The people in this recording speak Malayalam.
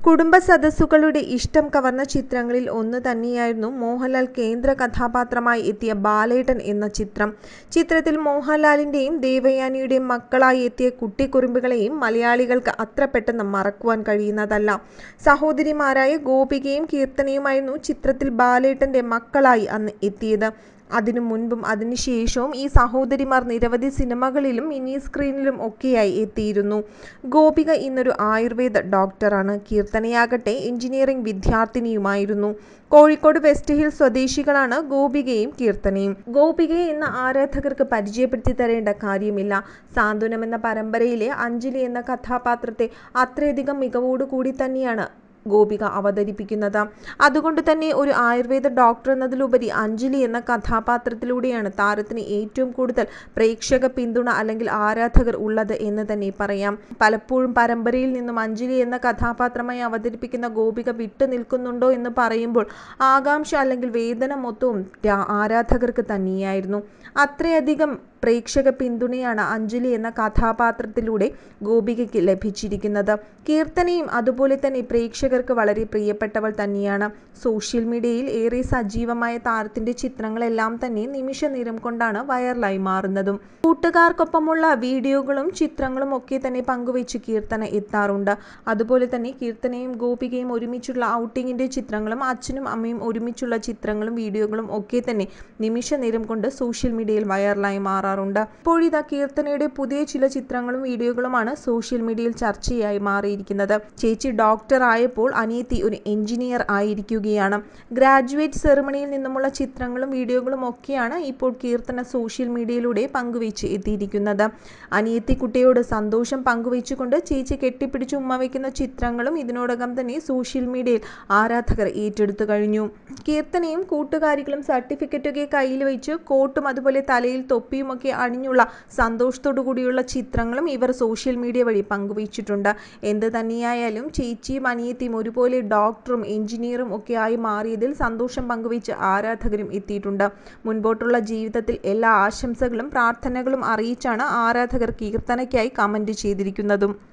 കുടുംബ സദസ്സുകളുടെ ഇഷ്ടം കവർന്ന ചിത്രങ്ങളിൽ ഒന്ന് തന്നെയായിരുന്നു മോഹൻലാൽ കേന്ദ്ര കഥാപാത്രമായി എത്തിയ ബാലേട്ടൻ എന്ന ചിത്രം ചിത്രത്തിൽ മോഹൻലാലിന്റെയും ദേവയാനിയുടെയും മക്കളായി എത്തിയ കുട്ടിക്കുറുമ്പുകളെയും മലയാളികൾക്ക് അത്ര പെട്ടെന്ന് മറക്കുവാൻ കഴിയുന്നതല്ല സഹോദരിമാരായ ഗോപികയും കീർത്തനയുമായിരുന്നു ചിത്രത്തിൽ ബാലേട്ടന്റെ മക്കളായി അന്ന് എത്തിയത് അതിനു മുൻപും അതിനുശേഷവും ഈ സഹോദരിമാർ നിരവധി സിനിമകളിലും മിനി സ്ക്രീനിലും ഒക്കെയായി എത്തിയിരുന്നു ഗോപിക ഇന്നൊരു ആയുർവേദ ഡോക്ടറാണ് കീർത്തനയാകട്ടെ എഞ്ചിനീയറിംഗ് വിദ്യാർത്ഥിനിയുമായിരുന്നു കോഴിക്കോട് വെസ്റ്റ് ഹിൽ സ്വദേശികളാണ് ഗോപികയും കീർത്തനയും ഗോപികയെ ഇന്ന് ആരാധകർക്ക് പരിചയപ്പെടുത്തി തരേണ്ട കാര്യമില്ല സാന്ത്വനം എന്ന പരമ്പരയിലെ അഞ്ജലി എന്ന കഥാപാത്രത്തെ അത്രയധികം മികവോടുകൂടി തന്നെയാണ് ഗോപിക അവതരിപ്പിക്കുന്നത് അതുകൊണ്ട് തന്നെ ഒരു ആയുർവേദ ഡോക്ടർ എന്നതിലുപരി അഞ്ജലി എന്ന കഥാപാത്രത്തിലൂടെയാണ് താരത്തിന് ഏറ്റവും കൂടുതൽ പ്രേക്ഷക പിന്തുണ അല്ലെങ്കിൽ ആരാധകർ ഉള്ളത് എന്ന് തന്നെ പറയാം പലപ്പോഴും പരമ്പരയിൽ നിന്നും അഞ്ജലി എന്ന കഥാപാത്രമായി അവതരിപ്പിക്കുന്ന ഗോപിക വിട്ടു നിൽക്കുന്നുണ്ടോ എന്ന് പറയുമ്പോൾ ആകാംക്ഷ അല്ലെങ്കിൽ വേദന മൊത്തവും രാ- ആരാധകർക്ക് തന്നെയായിരുന്നു അത്രയധികം പ്രേക്ഷക പിന്തുണയാണ് അഞ്ജലി എന്ന കഥാപാത്രത്തിലൂടെ ഗോപികയ്ക്ക് ലഭിച്ചിരിക്കുന്നത് കീർത്തനയും അതുപോലെ തന്നെ പ്രേക്ഷകർക്ക് വളരെ പ്രിയപ്പെട്ടവൾ തന്നെയാണ് സോഷ്യൽ മീഡിയയിൽ ഏറെ സജീവമായ താരത്തിന്റെ ചിത്രങ്ങളെല്ലാം തന്നെ നിമിഷ നേരം കൊണ്ടാണ് വൈറലായി മാറുന്നതും കൂട്ടുകാർക്കൊപ്പമുള്ള വീഡിയോകളും ചിത്രങ്ങളും ഒക്കെ തന്നെ പങ്കുവെച്ച് കീർത്തന എത്താറുണ്ട് അതുപോലെ തന്നെ കീർത്തനയും ഗോപികയും ഒരുമിച്ചുള്ള ഔട്ടിങ്ങിന്റെ ചിത്രങ്ങളും അച്ഛനും അമ്മയും ഒരുമിച്ചുള്ള ചിത്രങ്ങളും വീഡിയോകളും ഒക്കെ തന്നെ നിമിഷ നേരം കൊണ്ട് സോഷ്യൽ മീഡിയയിൽ വൈറലായി മാറാറുണ്ട് ഇപ്പോഴിതാ കീർത്തനയുടെ പുതിയ ചില ചിത്രങ്ങളും വീഡിയോകളുമാണ് സോഷ്യൽ മീഡിയയിൽ ചർച്ചയായി മാറിയിരിക്കുന്നത് ചേച്ചി ഡോക്ടർ ആയപ്പോൾ അനിയത്തി ഒരു എഞ്ചിനീയർ ആയിരിക്കുകയാണ് ഗ്രാജുവേറ്റ് സെറിമണിയിൽ നിന്നുമുള്ള ചിത്രങ്ങളും വീഡിയോകളും ഒക്കെയാണ് ഇപ്പോൾ കീർത്തന സോഷ്യൽ മീഡിയയിലൂടെ പങ്കുവെച്ച് എത്തിയിരിക്കുന്നത് അനിയത്തി കുട്ടിയോട് സന്തോഷം പങ്കുവെച്ചുകൊണ്ട് ചേച്ചി കെട്ടിപ്പിടിച്ച് ഉമ്മ വയ്ക്കുന്ന ചിത്രങ്ങളും ഇതിനോടകം തന്നെ സോഷ്യൽ മീഡിയയിൽ ആരാധകർ ഏറ്റെടുത്തു കഴിഞ്ഞു കീർത്തനയും കൂട്ടുകാരികളും സർട്ടിഫിക്കറ്റൊക്കെ കയ്യിൽ വെച്ച് കോട്ടും അതുപോലെ തലയിൽ തൊപ്പിയുമൊക്കെ അണിഞ്ഞുള്ള സന്തോഷത്തോടു കൂടിയുള്ള ചിത്രങ്ങളും ഇവർ സോഷ്യൽ മീഡിയ വഴി പങ്കുവച്ചിട്ടുണ്ട് എന്ത് തന്നെയായാലും ചേച്ചിയും അനിയത്തിയും ഒരുപോലെ ഡോക്ടറും എഞ്ചിനീയറും ഒക്കെ ആയി മാറിയതിൽ സന്തോഷം പങ്കുവെച്ച് ആരാധകരും എത്തിയിട്ടുണ്ട് മുൻപോട്ടുള്ള ജീവിതത്തിൽ എല്ലാ ആശംസകളും പ്രാർത്ഥനകളും അറിയിച്ചാണ് ആരാധകർ കീർത്തനയ്ക്കായി കമന്റ് ചെയ്തിരിക്കുന്നതും